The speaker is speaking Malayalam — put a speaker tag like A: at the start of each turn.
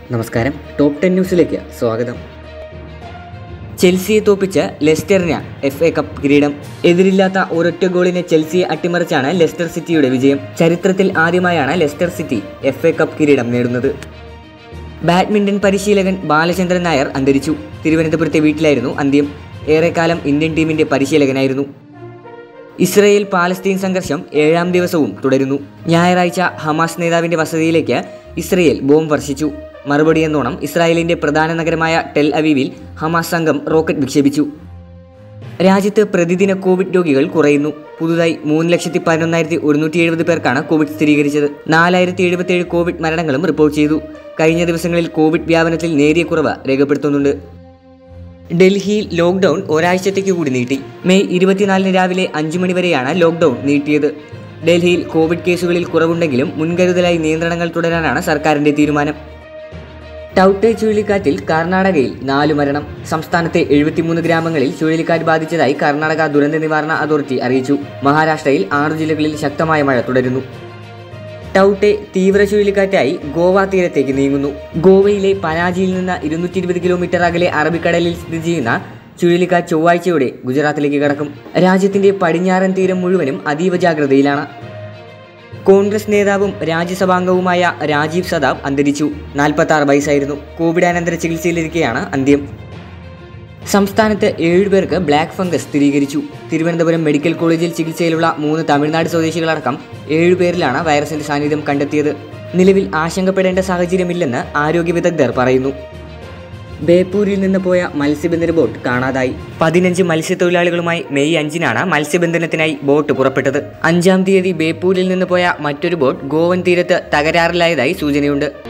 A: നമസ്കാരം ടോപ്പ് ടെൻ ന്യൂസിലേക്ക് സ്വാഗതം ചെൽസിയെ തോപ്പിച്ച് ലെസ്റ്ററിന് എഫ് എ കപ്പ് കിരീടം എതിരില്ലാത്ത ഒരൊറ്റ ഗോളിനെ ചെൽസിയെ അട്ടിമറിച്ചാണ് ലെസ്റ്റർ സിറ്റിയുടെ വിജയം ചരിത്രത്തിൽ ആദ്യമായാണ് Leicester City F A cup കിരീടം നേടുന്നത് ബാഡ്മിന്റൺ പരിശീലകൻ ബാലചന്ദ്രൻ നായർ അന്തരിച്ചു തിരുവനന്തപുരത്തെ വീട്ടിലായിരുന്നു അന്ത്യം ഏറെക്കാലം ഇന്ത്യൻ ടീമിന്റെ പരിശീലകനായിരുന്നു ഇസ്രയേൽ പാലസ്തീൻ സംഘർഷം ഏഴാം ദിവസവും തുടരുന്നു ഞായറാഴ്ച ഹമാസ് നേതാവിന്റെ വസതിയിലേക്ക് ഇസ്രയേൽ ബോംബ് വർഷിച്ചു മറുപടി എന്നോണം ഇസ്രായേലിന്റെ പ്രധാന നഗരമായ ടെൽ അവീവിൽ ഹമാസ് സംഘം റോക്കറ്റ് വിക്ഷേപിച്ചു രാജ്യത്ത് പ്രതിദിന കോവിഡ് രോഗികൾ കുറയുന്നു പുതുതായി മൂന്ന് ലക്ഷത്തി പതിനൊന്നായിരത്തി ഒരുന്നൂറ്റി എഴുപത് പേർക്കാണ് കോവിഡ് സ്ഥിരീകരിച്ചത് നാലായിരത്തി എഴുപത്തിയേഴ് കോവിഡ് മരണങ്ങളും റിപ്പോർട്ട് ചെയ്തു കഴിഞ്ഞ ദിവസങ്ങളിൽ കോവിഡ് വ്യാപനത്തിൽ നേരിയ കുറവ് രേഖപ്പെടുത്തുന്നുണ്ട് ഡൽഹിയിൽ ലോക്ക്ഡൌൺ ഒരാഴ്ചത്തേക്ക് കൂടി നീട്ടി മെയ് ഇരുപത്തിനാലിന് രാവിലെ അഞ്ചു മണിവരെയാണ് ലോക്ക്ഡൌൺ നീട്ടിയത് ഡൽഹിയിൽ കോവിഡ് കേസുകളിൽ കുറവുണ്ടെങ്കിലും മുൻകരുതലായി നിയന്ത്രണങ്ങൾ തുടരാനാണ് സർക്കാരിന്റെ തീരുമാനം ടൗട്ടെ ചുഴലിക്കാറ്റിൽ കർണാടകയിൽ നാലു മരണം സംസ്ഥാനത്തെ എഴുപത്തിമൂന്ന് ഗ്രാമങ്ങളിൽ ചുഴലിക്കാറ്റ് ബാധിച്ചതായി കർണാടക ദുരന്ത നിവാരണ അതോറിറ്റി അറിയിച്ചു മഹാരാഷ്ട്രയിൽ ആറു ജില്ലകളിൽ ശക്തമായ മഴ തുടരുന്നു ടൗട്ടെ തീവ്ര ചുഴലിക്കാറ്റായി ഗോവ തീരത്തേക്ക് നീങ്ങുന്നു ഗോവയിലെ പനാജിയിൽ നിന്ന് ഇരുന്നൂറ്റി ഇരുപത് കിലോമീറ്റർ അകലെ അറബിക്കടലിൽ സ്ഥിതി ചെയ്യുന്ന ചുഴലിക്കാറ്റ് ചൊവ്വാഴ്ചയോടെ ഗുജറാത്തിലേക്ക് കടക്കും രാജ്യത്തിന്റെ പടിഞ്ഞാറൻ തീരം മുഴുവനും അതീവ ജാഗ്രതയിലാണ് കോൺഗ്രസ് നേതാവും രാജ്യസഭാംഗവുമായ രാജീവ് സദാബ് അന്തരിച്ചു നാൽപ്പത്തി ആറ് വയസ്സായിരുന്നു കോവിഡാനന്തര ചികിത്സയിലിരിക്കെയാണ് അന്ത്യം സംസ്ഥാനത്ത് ഏഴുപേർക്ക് ബ്ലാക്ക് ഫംഗസ് സ്ഥിരീകരിച്ചു തിരുവനന്തപുരം മെഡിക്കൽ കോളേജിൽ ചികിത്സയിലുള്ള മൂന്ന് തമിഴ്നാട് സ്വദേശികളടക്കം ഏഴുപേരിലാണ് വൈറസിന്റെ സാന്നിധ്യം കണ്ടെത്തിയത് നിലവിൽ ആശങ്കപ്പെടേണ്ട സാഹചര്യമില്ലെന്ന് ആരോഗ്യ വിദഗ്ധർ പറയുന്നു ബേപ്പൂരിൽ നിന്ന് പോയ മത്സ്യബന്ധന ബോട്ട് കാണാതായി പതിനഞ്ച് മത്സ്യത്തൊഴിലാളികളുമായി മെയ് അഞ്ചിനാണ് മത്സ്യബന്ധനത്തിനായി ബോട്ട് പുറപ്പെട്ടത് അഞ്ചാം തീയതി ബേപ്പൂരിൽ നിന്ന് പോയ മറ്റൊരു ബോട്ട് ഗോവൻ തീരത്ത് തകരാറിലായതായി സൂചനയുണ്ട്